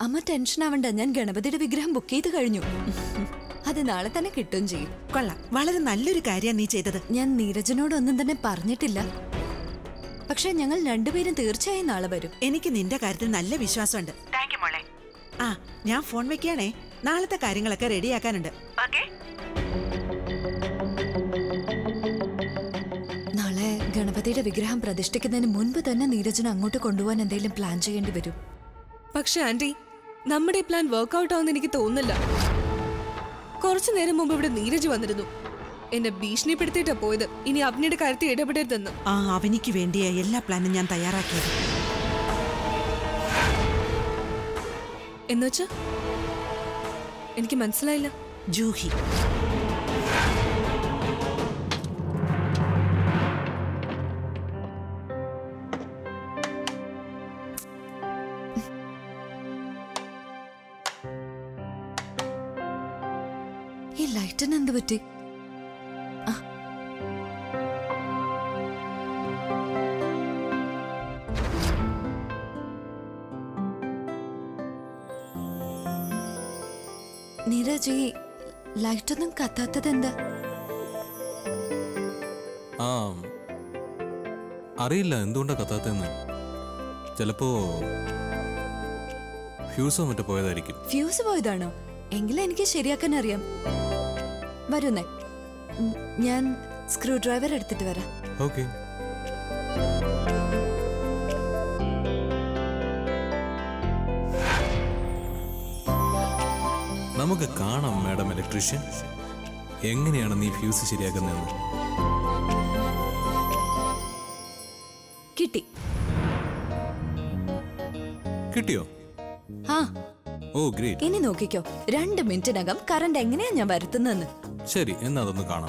അമ്മ ടെൻഷൻ ആവണ്ട ഞാൻ ഗണപതിയുടെ വിഗ്രഹം ബുക്ക് ചെയ്ത് കഴിഞ്ഞു അത് നാളെ തന്നെ കിട്ടുകയും ചെയ്യും കൊള്ളാം വളരെ നല്ലൊരു കാര്യമാണ് നീ ചെയ്തത് ഞാൻ നീരജനോടൊന്നും തന്നെ പറഞ്ഞിട്ടില്ല പക്ഷെ ഞങ്ങൾ രണ്ടുപേരും തീർച്ചയായും നാളെ വരും എനിക്ക് നിന്റെ കാര്യത്തിൽ നല്ല വിശ്വാസമുണ്ട് ആ ഞാൻ ഫോൺ വെക്കുകയാണേ നാളത്തെ കാര്യങ്ങളൊക്കെ റെഡിയാക്കാനുണ്ട് നാളെ ഗണപതിയുടെ വിഗ്രഹം പ്രതിഷ്ഠിക്കുന്നതിന് മുൻപ് തന്നെ നീരജന അങ്ങോട്ട് കൊണ്ടുപോകാൻ എന്തെങ്കിലും പ്ലാൻ ചെയ്യേണ്ടി വരും പക്ഷെ ആന്റി നമ്മുടെ ഈ പ്ലാൻ വർക്ക്ഔട്ട് ആവുമെന്ന് എനിക്ക് തോന്നുന്നില്ല കുറച്ചു നേരം മുമ്പ് ഇവിടെ നീരജ് വന്നിരുന്നു എന്നെ ഭീഷണിപ്പെടുത്തിയിട്ടാ പോയത് ഇനി അവനിയുടെ കാര്യത്തിൽ ഇടപെടരുതെന്ന് ആ അവനിക്ക് വേണ്ടിയ എല്ലാ പ്ലാനും ഞാൻ തയ്യാറാക്കിയത് എന്നുവെച്ചാ എനിക്ക് മനസ്സിലായില്ല ജൂഹി ഈ ലൈറ്റിന് എന്ത് പറ്റി ആ. നീരജ് ഈ ലൈറ്റൊന്നും കത്താത്തത് എന്താ ആ അറിയില്ല എന്തുകൊണ്ടാ കത്താത്തെന്ന് ചിലപ്പോ ഫ്യൂസോ മറ്റോ പോയതായിരിക്കും ഫ്യൂസ് പോയതാണോ എങ്കിലും എനിക്ക് ശരിയാക്കാൻ അറിയാം വരുന്നേ ഉം, ഞാൻ സ്ക്രൂ ഡ്രൈവർ എടുത്തിട്ട് വരാം ഓക്കെ നമുക്ക് കാണാം മാഡം ഇലക്ട്രീഷ്യൻ എങ്ങനെയാണ് നീ ഫ്യൂസ് ശരിയാക്കുന്നതെന്ന് കിട്ടി കിട്ടിയോ ആ ഓ ഗ്രേറ്റ് ഇനി നോക്കിക്കോ രണ്ട് മിനിറ്റിനകം കറണ്ട് എങ്ങനെയാ ഞാൻ വരുത്തുന്നതെന്ന് ശരി എന്നാ അതൊന്ന് കാണാം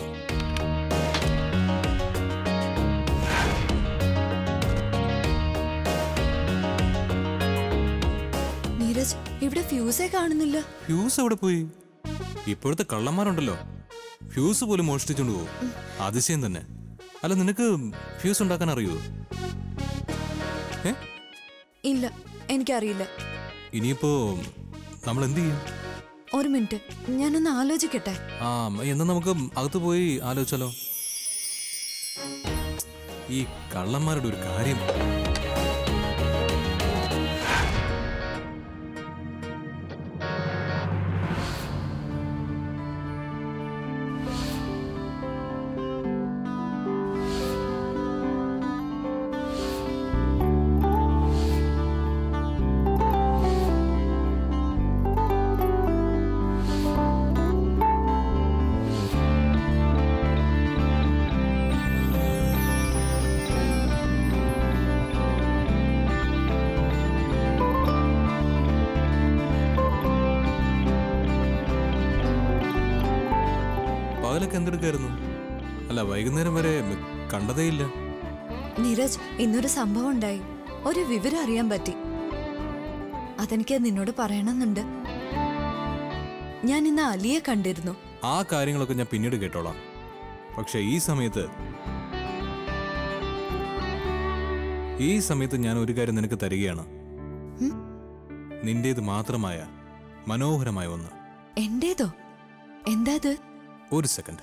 നീരജ് ഇവിടെ ഫ്യൂസേ കാണുന്നില്ല ഫ്യൂസ് എവിടെ പോയി ഇപ്പോഴത്തെ കള്ളന്മാരുണ്ടല്ലോ ഫ്യൂസ് പോലും മോഷ്ടിച്ചോണ്ട് പോകും അതിശയം തന്നെ അല്ല നിനക്ക് ഫ്യൂസ് ഉണ്ടാക്കാൻ അറിയുമോ ഏ ഇല്ല എനിക്കറിയില്ല ഇനിയിപ്പോ നമ്മൾ എന്ത് ചെയ്യും ഒരു മിനിറ്റ് ഞാനൊന്ന് ആലോചിക്കട്ടെ ആ എന്നാ നമുക്ക് അകത്ത് പോയി ആലോചിച്ചാലോ ഈ കള്ളന്മാരുടെ ഒരു കാര്യം പകലൊക്കെ എന്തെടുക്കായിരുന്നു അല്ല വൈകുന്നേരം വരെ കണ്ടതേയില്ല നീരജ് ഇന്നൊരു സംഭവം ഉണ്ടായി ഒരു വിവരം അറിയാൻ പറ്റി അതെനിക്ക് നിന്നോട് പറയണമെന്നുണ്ട് ഞാൻ ഇന്ന് അലിയെ കണ്ടിരുന്നു ആ കാര്യങ്ങളൊക്കെ ഞാൻ പിന്നീട് കേട്ടോളാം പക്ഷെ ഈ സമയത്ത് ഈ സമയത്ത് ഞാൻ ഒരു കാര്യം നിനക്ക് തരികയാണ് ഉം? നിന്റേത് മാത്രമായ മനോഹരമായ ഒന്ന് എന്റേതോ എന്താ അത് ഒരു സെക്കൻഡ്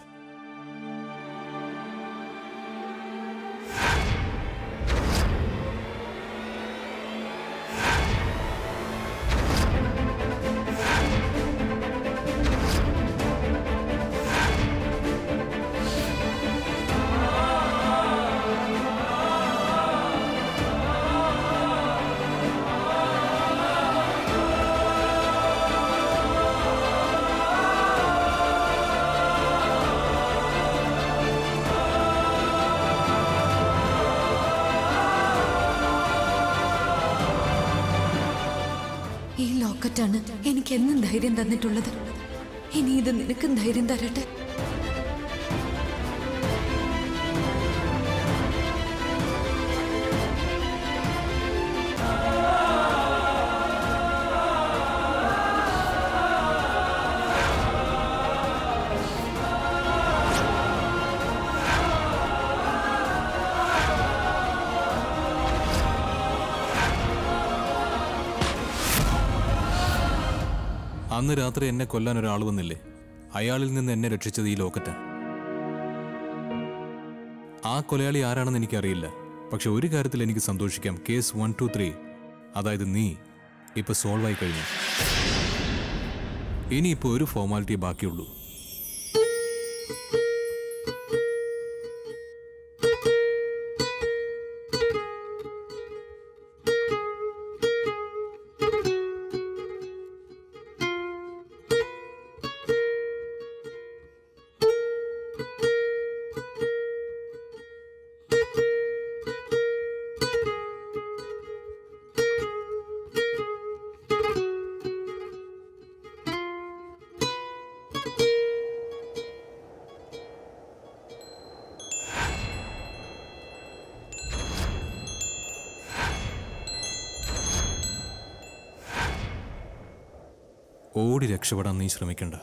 ഈ ലോക്കറ്റാണ് എനിക്ക് എന്നും ധൈര്യം തന്നിട്ടുള്ളത് ഇനി ഇത് നിനക്കും ധൈര്യം തരട്ടെ അന്ന് രാത്രി എന്നെ കൊല്ലാൻ ഒരാൾ വന്നില്ലേ അയാളിൽ നിന്ന് എന്നെ രക്ഷിച്ചത് ഈ ലോക്കറ്റാ ആ കൊലയാളി ആരാണെന്ന് എനിക്കറിയില്ല പക്ഷെ ഒരു കാര്യത്തിൽ എനിക്ക് സന്തോഷിക്കാം കേസ് വൺ ടു ത്രീ അതായത് നീ ഇപ്പൊ സോൾവ് ആയി കഴിഞ്ഞു ഇനിയിപ്പോ ഒരു ഫോർമാലിറ്റി ബാക്കിയുള്ളൂ ഓടി രക്ഷപ്പെടാൻ നീ ശ്രമിക്കണ്ട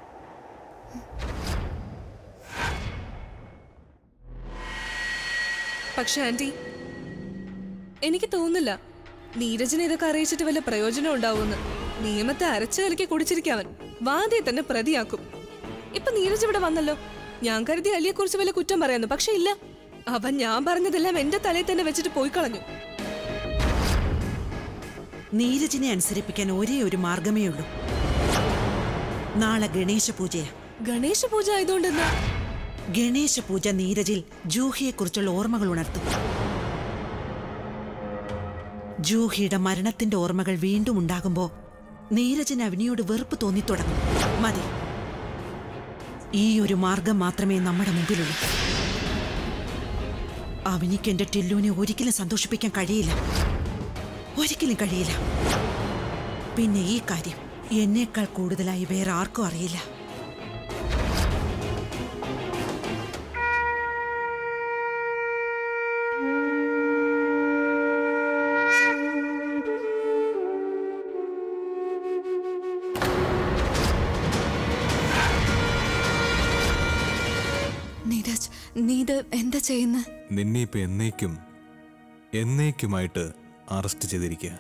പക്ഷെ ആന്റി എനിക്ക് തോന്നുന്നില്ല നീരജിനെ ഇതൊക്കെ അറിയിച്ചിട്ട് വല്ല പ്രയോജനം ഉണ്ടാവുമെന്ന് നിയമത്തെ അരച്ചു കലക്കി കുടിച്ചിരിക്കാവൻ വാദിയെ തന്നെ പ്രതിയാക്കും ഇപ്പൊ നീരജ് ഇവിടെ വന്നല്ലോ ഞാൻ കരുതി അലിയെ കുറിച്ച് വല്ല കുറ്റം പറയാന്നു പക്ഷെ ഇല്ല അവൻ ഞാൻ പറഞ്ഞതെല്ലാം എന്റെ തലയിൽ തന്നെ വെച്ചിട്ട് പോയി കളഞ്ഞു നീരജിനെ അനുസരിപ്പിക്കാൻ ഒരേ ഒരു മാർഗമേ ഉള്ളൂ നാളെ ഗണേശ പൂജയാ ഗണേശ പൂജ ആയതുകൊണ്ടെന്നാ ഗണേശ പൂജ നീരജിൽ ജൂഹിയെക്കുറിച്ചുള്ള ഓർമ്മകൾ ഉണർത്തും ജൂഹിയുടെ മരണത്തിന്റെ ഓർമ്മകൾ വീണ്ടും ഉണ്ടാകുമ്പോ നീരജിന് അവനിയോട് വെറുപ്പ് തോന്നിത്തുടങ്ങും മതി ഈ ഒരു മാർഗം മാത്രമേ നമ്മുടെ മുമ്പിലുള്ളൂ അവനിക്ക് എന്റെ ടില്ലുവിനെ ഒരിക്കലും സന്തോഷിപ്പിക്കാൻ കഴിയില്ല ഒരിക്കലും കഴിയില്ല പിന്നെ ഈ കാര്യം എന്നേക്കാൾ കൂടുതലായി വേറെ ആർക്കും അറിയില്ല നീരജ് നീ ഇത് എന്താ ചെയ്യുന്ന നിന്നെ ഇപ്പൊ എന്നേക്കും എന്നേക്കുമായിട്ട് അറസ്റ്റ് ചെയ്തിരിക്കുക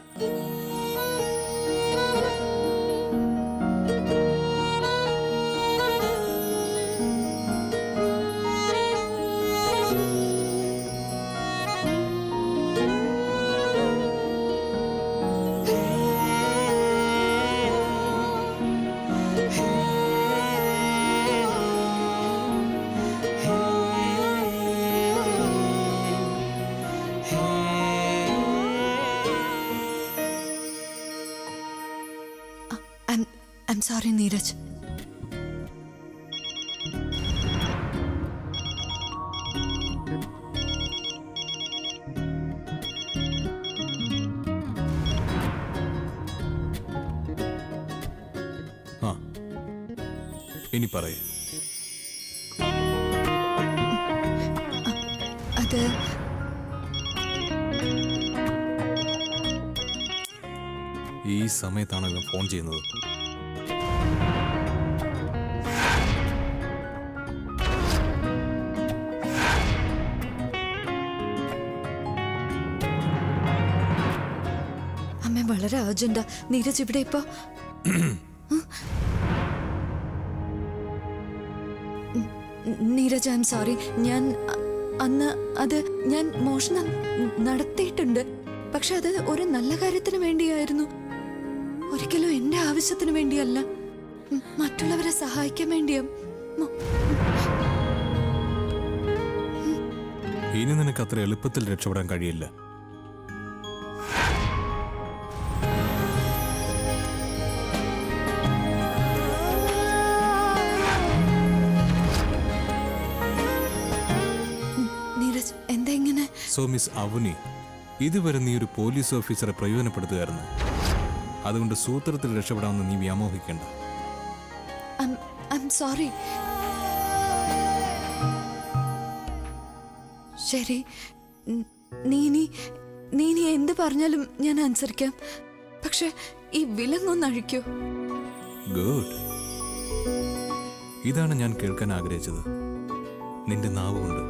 ഐ എം സോറി നീരജ് ആ ഇനി പറയേ അത് ഈ സമയത്താണ് ഇവൻ ഫോൺ ചെയ്യുന്നത് അമ്മ വളരെ അർജന്റാ നീരജ് ഇവിടെ ഇപ്പോ നീരജ് ഐ എം സോറി ഞാൻ അ- അന്ന് അത് ഞാൻ മോഷണം നടത്തിയിട്ടുണ്ട് പക്ഷെ അത് ഒരു നല്ല കാര്യത്തിന് വേണ്ടിയായിരുന്നു ഒരിക്കലും എന്റെ ആവശ്യത്തിന് വേണ്ടിയല്ല ഉം, മറ്റുള്ളവരെ സഹായിക്കാൻ വേണ്ടിയും മോ- ഇനി നിനക്ക് അത്ര എളുപ്പത്തിൽ രക്ഷപ്പെടാൻ കഴിയില്ല നീരജ് എന്താ ഇങ്ങനെ സോ മിസ് അവനി ഇതുവരെ നീ ഒരു പോലീസ് ഓഫീസറെ പ്രയോജനപ്പെടുത്തുകയായിരുന്നു അതുകൊണ്ട് സൂത്രത്തിൽ രക്ഷപ്പെടാമെന്ന് നീ വ്യാമോഹിക്കേണ്ട ഐ എം സോറി ശരി ഉം, നീ ഇനി നീ ഇനി എന്ത് പറഞ്ഞാലും ഞാൻ അനുസരിക്കാം പക്ഷെ ഈ വിലങ്ങൊന്ന് അഴിക്കോ ഗുഡ് ഇതാണ് ഞാൻ കേൾക്കാൻ ആഗ്രഹിച്ചത് നിന്റെ നാവ് കൊണ്ട്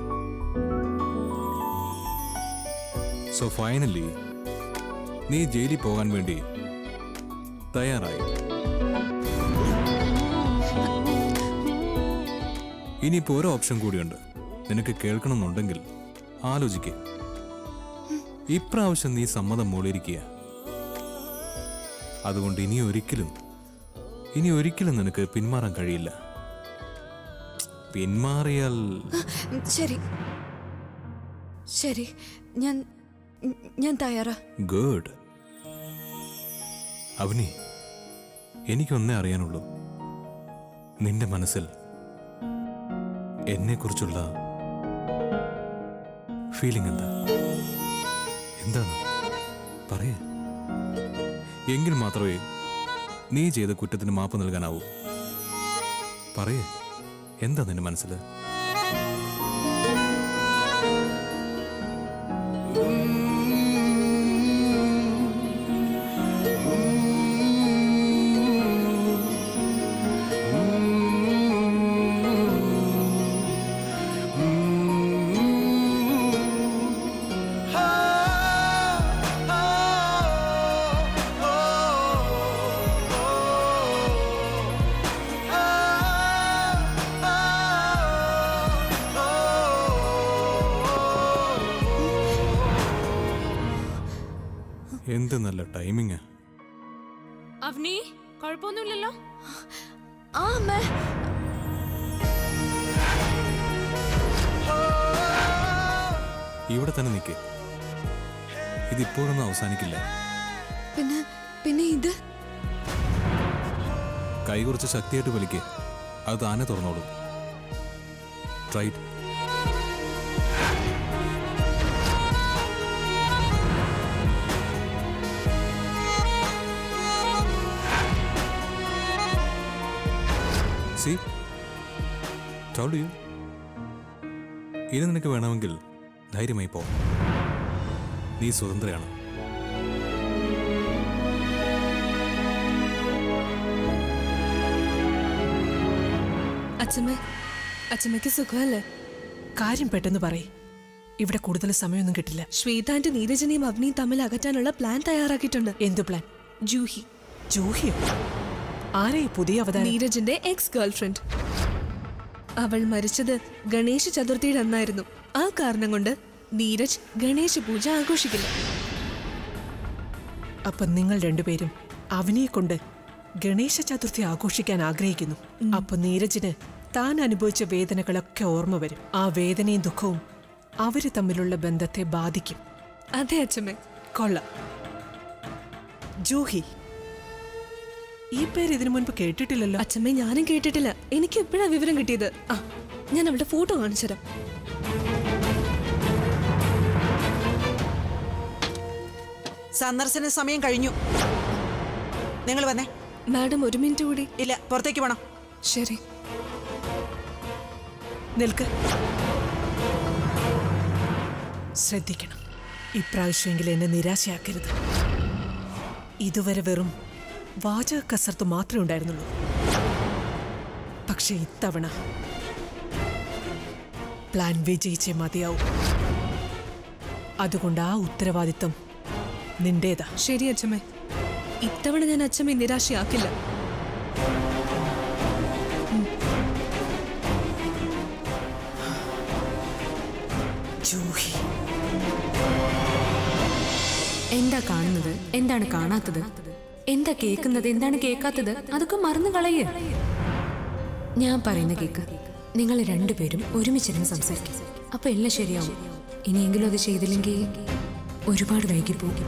സോ ഫൈനലി നീ ജയിലിൽ പോകാൻ വേണ്ടി തയ്യാറായി ഇനിയിപ്പോൾ ഒരു ഓപ്ഷൻ കൂടിയുണ്ട് നിനക്ക് കേൾക്കണമെന്നുണ്ടെങ്കിൽ ആലോചിക്കേ ഇപ്രാവശ്യം നീ സമ്മതം മൂളിയിരിക്കുക അതുകൊണ്ട് ഇനി ഒരിക്കലും ഇനി ഒരിക്കലും നിനക്ക് പിന്മാറാൻ കഴിയില്ല പിന്മാറിയാൽ ഉം, ശരി ശരി ഞാൻ ഉം, ഞാൻ തയ്യാറാ ഗുഡ് അവനി എനിക്കൊന്നേ അറിയാനുള്ളൂ നിന്റെ മനസ്സിൽ എന്നെക്കുറിച്ചുള്ള ഫീലിംഗ് എന്താ എന്താണ് പറയേ എങ്കിൽ മാത്രമേ നീ ചെയ്ത കുറ്റത്തിന് മാപ്പ് നൽകാനാവൂ പറയേ എന്താ നിന്റെ മനസ്സിൽ എന്ത് നല്ല ടൈമിങ്ങാ അവനി കുഴപ്പമൊന്നുമില്ലല്ലോ ആ അമ്മേ ഇവിടെ തന്നെ നിൽക്കേ ഇതിപ്പോഴൊന്നും അവസാനിക്കില്ല പിന്നെ പിന്നെ ഇത് കൈ കുറച്ച് ശക്തിയായിട്ട് വലിക്കേ അത് താനെ തുറന്നോളും റൈറ്റ് സി ടോൾഡ് യു ഇനി നിനക്ക് വേണമെങ്കിൽ ധൈര്യമായി പോ നീ സ്വതന്ത്രയാണ് അച്ഛമ്മ അച്ഛമ്മയ്ക്ക് സുഖമല്ലേ കാര്യം പെട്ടെന്ന് പറയ് ഇവിടെ കൂടുതൽ സമയമൊന്നും കിട്ടില്ല ശ്വേതാന്റെ നീരജനെയും അവനെയും തമ്മിൽ അകറ്റാനുള്ള പ്ലാൻ തയ്യാറാക്കിയിട്ടുണ്ട് എന്തു പ്ലാൻ ജൂഹി ജൂഹിയോ ആരാ ഈ പുതിയ അവതാരം നീരജിന്റെ എക്സ് ഗേൾഫ്രണ്ട് അവൾ മരിച്ചത് ഗണേശ ചതുർത്ഥിയുടെ അന്നായിരുന്നു ആ കാരണം കൊണ്ട് നീരജ് ഗണേശ പൂജ ആഘോഷിക്കില്ല അപ്പൊ നിങ്ങൾ രണ്ടുപേരും അവനെ കൊണ്ട് ഗണേശ ചതുർത്ഥി ആഘോഷിക്കാൻ ആഗ്രഹിക്കുന്നു അപ്പൊ നീരജിന് താൻ അനുഭവിച്ച വേദനകളൊക്കെ ഓർമ്മ വരും ആ വേദനയും ദുഃഖവും അവര് തമ്മിലുള്ള ബന്ധത്തെ ബാധിക്കും അതെ അച്ഛമ്മേ കൊള്ളാം ജൂഹി ഈ പേര് ഇതിനു മുൻപ് കേട്ടിട്ടില്ലല്ലോ അച്ഛമ്മേ ഞാനും കേട്ടിട്ടില്ല എനിക്ക് എപ്പോഴാ വിവരം കിട്ടിയത് ആ ഞാൻ അവളുടെ ഫോട്ടോ കാണിച്ചുതരാം സന്ദർശന സമയം കഴിഞ്ഞു നിങ്ങൾ വന്നേ മാഡം ഒരു മിനിറ്റ് കൂടി ഇല്ല പുറത്തേക്ക് പോണം ശരി നിൽക്ക് ശ്രദ്ധിക്കണം ഇപ്രാവശ്യമെങ്കിലും എന്നെ നിരാശയാക്കരുത് ഇതുവരെ വെറും വാചക കസർത്ത് മാത്രമേ ഉണ്ടായിരുന്നുള്ളൂ പക്ഷെ ഇത്തവണ പ്ലാൻ വിജയിച്ചേ മതിയാവും അതുകൊണ്ട് ആ ഉത്തരവാദിത്വം നിന്റേതാ ശരി അച്ഛമ്മേ ഇത്തവണ ഞാൻ അച്ഛമ്മയെ നിരാശയാക്കില്ല ജൂഹി എന്താ കാണുന്നത് എന്താണ് കാണാത്തത് എന്താ കേൾക്കുന്നത് എന്താണ് കേൾക്കാത്തത് അതൊക്കെ മറന്നു കളയേ ഞാൻ പറയുന്ന കേക്ക് നിങ്ങൾ രണ്ടുപേരും ഒരുമിച്ചിരുന്ന് സംസാരിക്കും അപ്പൊ എല്ലാം ശരിയാവും ഇനിയെങ്കിലും അത് ചെയ്തില്ലെങ്കിൽ ഒരുപാട് വൈകി പോകും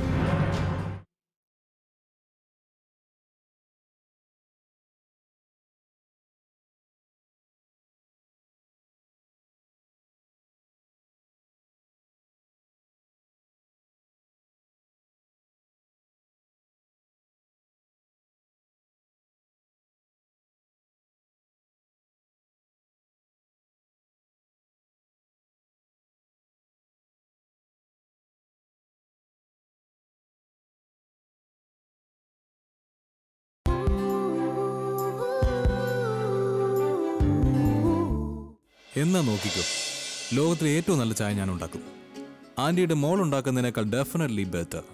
എന്നാ നോക്കിക്കോ ലോകത്തിലെ ഏറ്റവും നല്ല ചായ ഞാൻ ഉണ്ടാക്കും ആന്റിയുടെ മോൾ ഉണ്ടാക്കുന്നതിനേക്കാൾ ഡെഫിനറ്റ്ലി ബെറ്റർ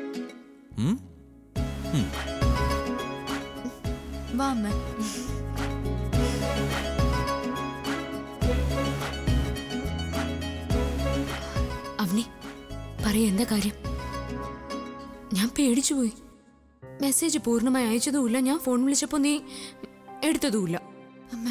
വാ അമ്മ പറയ എന്താ കാര്യം ഞാൻ പേടിച്ചു പോയി മെസ്സേജ് പൂർണ്ണമായി അയച്ചതുമില്ല ഞാൻ ഫോൺ വിളിച്ചപ്പോ നീ എടുത്തതുമില്ല അമ്മ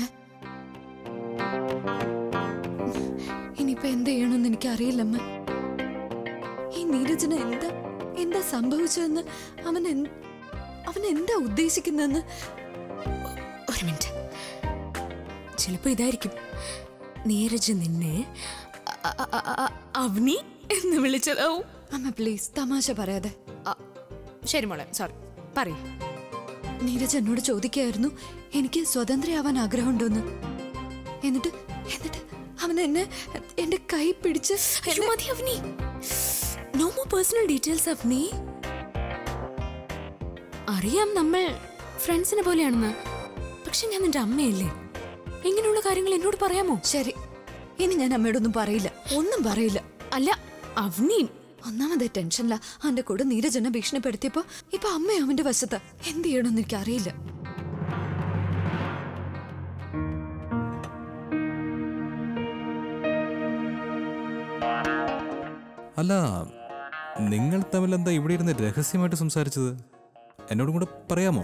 ഇനിയിപ്പോ എന്ത് ചെയ്യണമെന്ന് എനിക്ക് അറിയില്ലമ്മ ഈ നീരജന് എന്താ എന്താ സംഭവിച്ചതെന്ന് അവൻ എന്ത്- അവൻ എന്താ ഉദ്ദേശിക്കുന്നതെന്ന് ഒരു മിനിറ്റ് ചിലപ്പോ ഇതായിരിക്കും നീരജ് നിന്നെ അ- അ- അ- അ- അവനി എന്ന് വിളിച്ചതാവും അമ്മ പ്ലീസ് തമാശ പറയാതെ അ, ശരി മോളെ സോറി പറയൂ നീരജ് എന്നോട് ചോദിക്കായിരുന്നു എനിക്ക് സ്വതന്ത്രയാവാൻ ആഗ്രഹമുണ്ടോന്ന് എന്നിട്ട് എന്നിട്ട് അവൻ എന്നെ എന്റെ കൈ പിടിച്ച് അയ്യോ മതി അവനി നോ മോർ പേഴ്സണൽ ഡീറ്റെയിൽസ് അവനി അറിയാം നമ്മൾ ഫ്രണ്ട്സിനെ പോലെയാണെന്ന് പക്ഷെ ഞാൻ നിന്റെ അമ്മയല്ലേ ഇങ്ങനെയുള്ള കാര്യങ്ങൾ എന്നോട് പറയാമോ ശരി ഇനി ഞാൻ അമ്മയോടൊന്നും പറയില്ല ഒന്നും പറയില്ല അല്ല അവനി ഒന്നാമത് ടെൻഷനില്ല അവന്റെ കൂടെ നീരജനെ ഭീഷണിപ്പെടുത്തിയപ്പോ ഇപ്പൊ അമ്മ അവന്റെ വശത്ത് എന്ത് ചെയ്യണമെന്ന് എനിക്ക് അറിയില്ല അല്ല നിങ്ങൾ തമ്മിൽ എന്താ ഇവിടെ ഇരുന്ന് രഹസ്യമായിട്ട് സംസാരിച്ചത് എന്നോടും കൂടെ പറയാമോ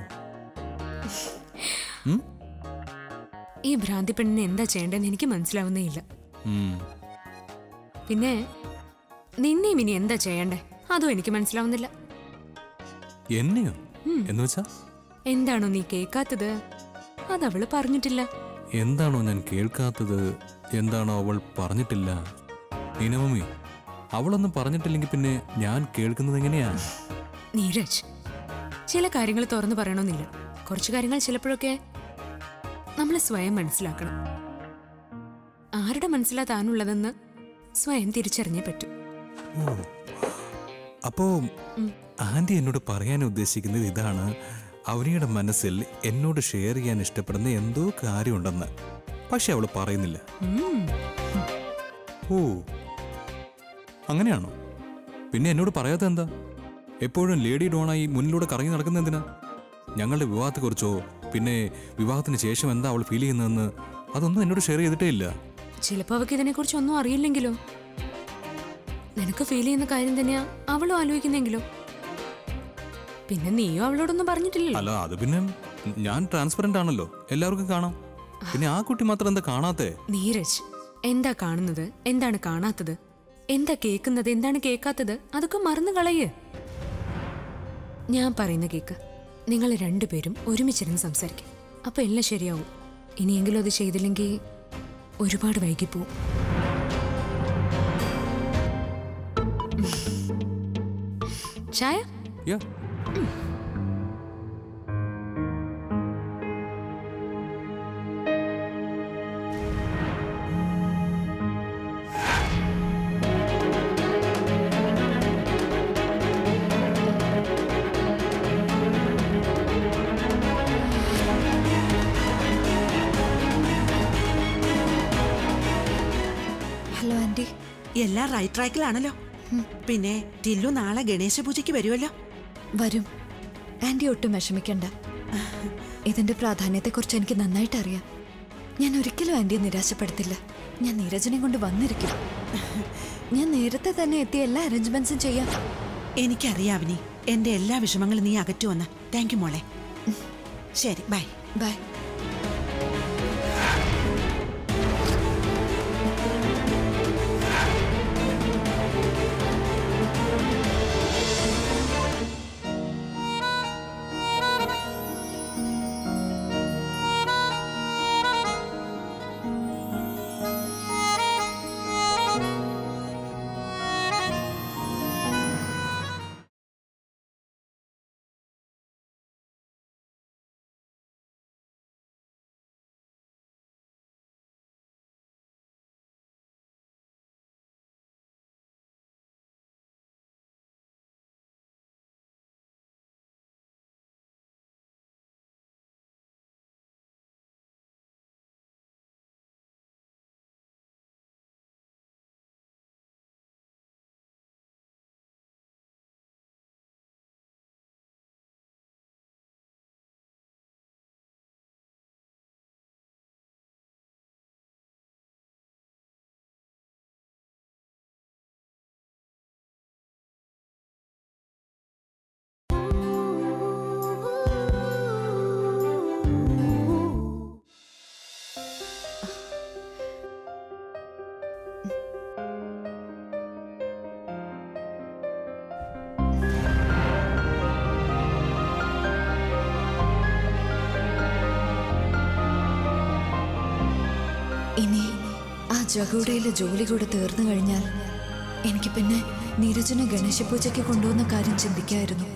ഉം? ഈ ഭ്രാന്തി പെണ്ണിനെ എന്താ ചെയ്യേണ്ടതെന്ന് എനിക്ക് മനസ്സിലാവുന്നേ ഇല്ല ഉം. പിന്നെ നിന്നെയും ഇനി എന്താ ചെയ്യണ്ടേ അതും എനിക്ക് മനസ്സിലാവുന്നില്ല എന്നെയോ എന്ന് വെച്ചാ എന്താണോ നീ കേൾക്കാത്തത് അതവള് പറഞ്ഞിട്ടില്ല എന്താണോ ഞാൻ കേൾക്കാത്തത് എന്താണോ അവൾ പറഞ്ഞിട്ടില്ല നീനമമ്മി അവളൊന്നും പറഞ്ഞിട്ടില്ലെങ്കിൽ പിന്നെ ഞാൻ കേൾക്കുന്നത് എങ്ങനെയാ നീരജ് ചില കാര്യങ്ങൾ തുറന്നു പറയണമെന്നില്ല കുറച്ച് കാര്യങ്ങൾ ചിലപ്പോഴൊക്കെ നമ്മൾ സ്വയം മനസ്സിലാക്കണം ആരുടെ മനസ്സിലാ താനുള്ളതെന്ന് സ്വയം തിരിച്ചറിഞ്ഞേ പറ്റൂ ഓ അപ്പോ ആന്റി എന്നോട് പറയാൻ ഉദ്ദേശിക്കുന്നത് ഇതാണ് അവനിയുടെ മനസ്സിൽ എന്നോട് ഷെയർ ചെയ്യാൻ ഇഷ്ടപ്പെടുന്ന എന്തോ കാര്യമുണ്ടെന്ന് പക്ഷെ അവൾ പറയുന്നില്ല ഉം. ഓ അങ്ങനെയാണോ പിന്നെ എന്നോട് പറയാത്ത എന്താ എപ്പോഴും ലേഡി ഡോണായി മുന്നിലൂടെ കറങ്ങി നടക്കുന്ന എന്തിനാ ഞങ്ങളുടെ വിവാഹത്തെക്കുറിച്ചോ പിന്നെ വിവാഹത്തിന് ശേഷം എന്താ അവൾ ഫീൽ ചെയ്യുന്നതെന്ന് അതൊന്നും എന്നോട് ഷെയർ ചെയ്തിട്ടേ ഇല്ല ചിലപ്പോ അവക്ക് ഇതിനെക്കുറിച്ച് ഒന്നും അറിയില്ലെങ്കിലോ നിനക്ക് ഫീൽ ചെയ്യുന്ന കാര്യം തന്നെയാ അവളും ആലോചിക്കുന്നെങ്കിലോ പിന്നെ നീയോ അവളോടൊന്നും പറഞ്ഞിട്ടില്ലല്ലോ അല്ല അത് പിന്നെ ഞാൻ ട്രാൻസ്പെറന്റ് ആണല്ലോ എല്ലാവർക്കും കാണാം പിന്നെ ആ കുട്ടി മാത്രം എന്താ കാണാത്തേ നീരജ് എന്താ കാണുന്നത് എന്താണ് കാണാത്തത് എന്താ കേൾക്കുന്നത് എന്താണ് കേൾക്കാത്തത് അതൊക്കെ മറന്നു കളയ് ഞാൻ പറയുന്ന കേക്ക് നിങ്ങൾ രണ്ടുപേരും ഒരുമിച്ചിരുന്ന് സംസാരിക്കും അപ്പൊ എല്ലാം ശരിയാവും ഇനിയെങ്കിലും അത് ചെയ്തില്ലെങ്കിൽ ഒരുപാട് വൈകിപ്പോവും ചായ യാ ഹലോ ആന്റി എല്ലാം റൈറ്റ് ട്രാക്കിലാണല്ലോ പിന്നെ ടില്ലു നാളെ ഗണേശ പൂജയ്ക്ക് വരുമല്ലോ വരും ആന്റി ഒട്ടും വിഷമിക്കണ്ട ഇതിന്റെ പ്രാധാന്യത്തെക്കുറിച്ച് എനിക്ക് നന്നായിട്ട് അറിയാം ഞാൻ ഒരിക്കലും ആന്റിയെ നിരാശപ്പെടുത്തില്ല ഞാൻ നീരജനെ കൊണ്ട് വന്നിരിക്കും ഞാൻ നേരത്തെ തന്നെ എത്തിയ എല്ലാ അറേഞ്ച്മെന്റ്സും ചെയ്യാം എനിക്കറിയാം അവനി എന്റെ എല്ലാ വിഷമങ്ങളും നീ അകറ്റുവന്ന താങ്ക് യു മോളെ ശരി ബൈ ബൈ ഇനി ആ ജഗുടയിലെ ജോലി കൂടെ തീർന്നു കഴിഞ്ഞാൽ എനിക്ക് പിന്നെ നീരജിനെ ഗണേശ പൂജയ്ക്ക് കൊണ്ടുവന്ന കാര്യം ചിന്തിക്കായിരുന്നു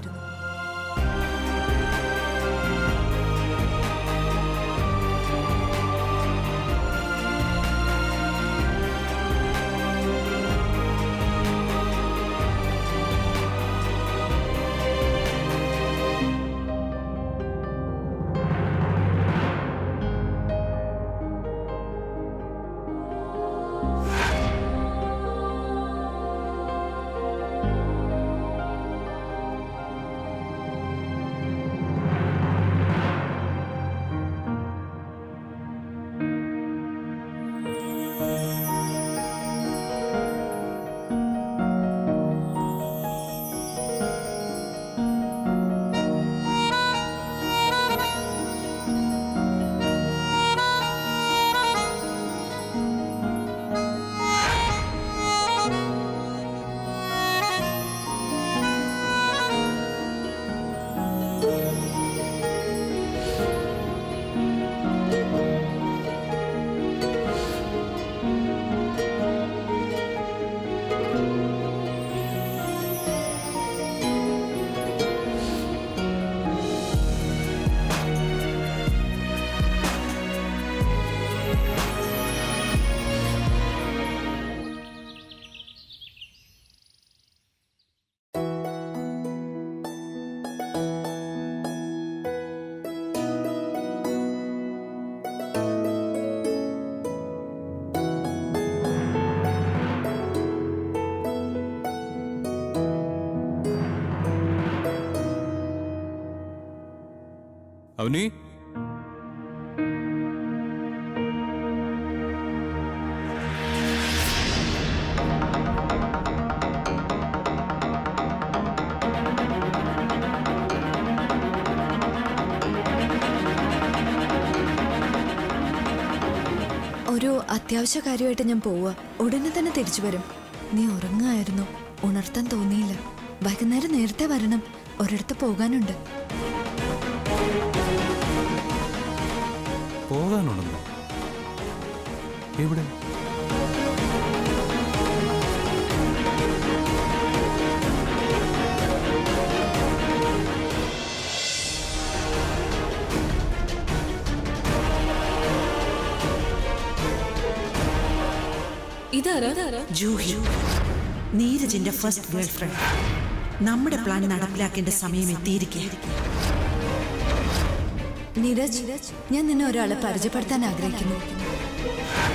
അവനി ഒരു അത്യാവശ്യ കാര്യമായിട്ട് ഞാൻ പോവുക ഉടനെ തന്നെ തിരിച്ചു വരും നീ ഉറങ്ങായിരുന്നു ഉണർത്താൻ തോന്നിയില്ല വൈകുന്നേരം നേരത്തെ വരണം ഒരിടത്ത് പോകാനുണ്ട് പോകാനുണ്ടെന്ന് എവിടെ ഇതാരാ ജൂഹി നീരജിന്റെ ഫസ്റ്റ് ഗേൾ ഫ്രണ്ട് നമ്മുടെ പ്ലാൻ നടപ്പിലാക്കേണ്ട സമയം എത്തിയിരിക്കുക നീരജ് ഞാൻ നിന്നെ ഒരാളെ പരിചയപ്പെടുത്താൻ ആഗ്രഹിക്കുന്നു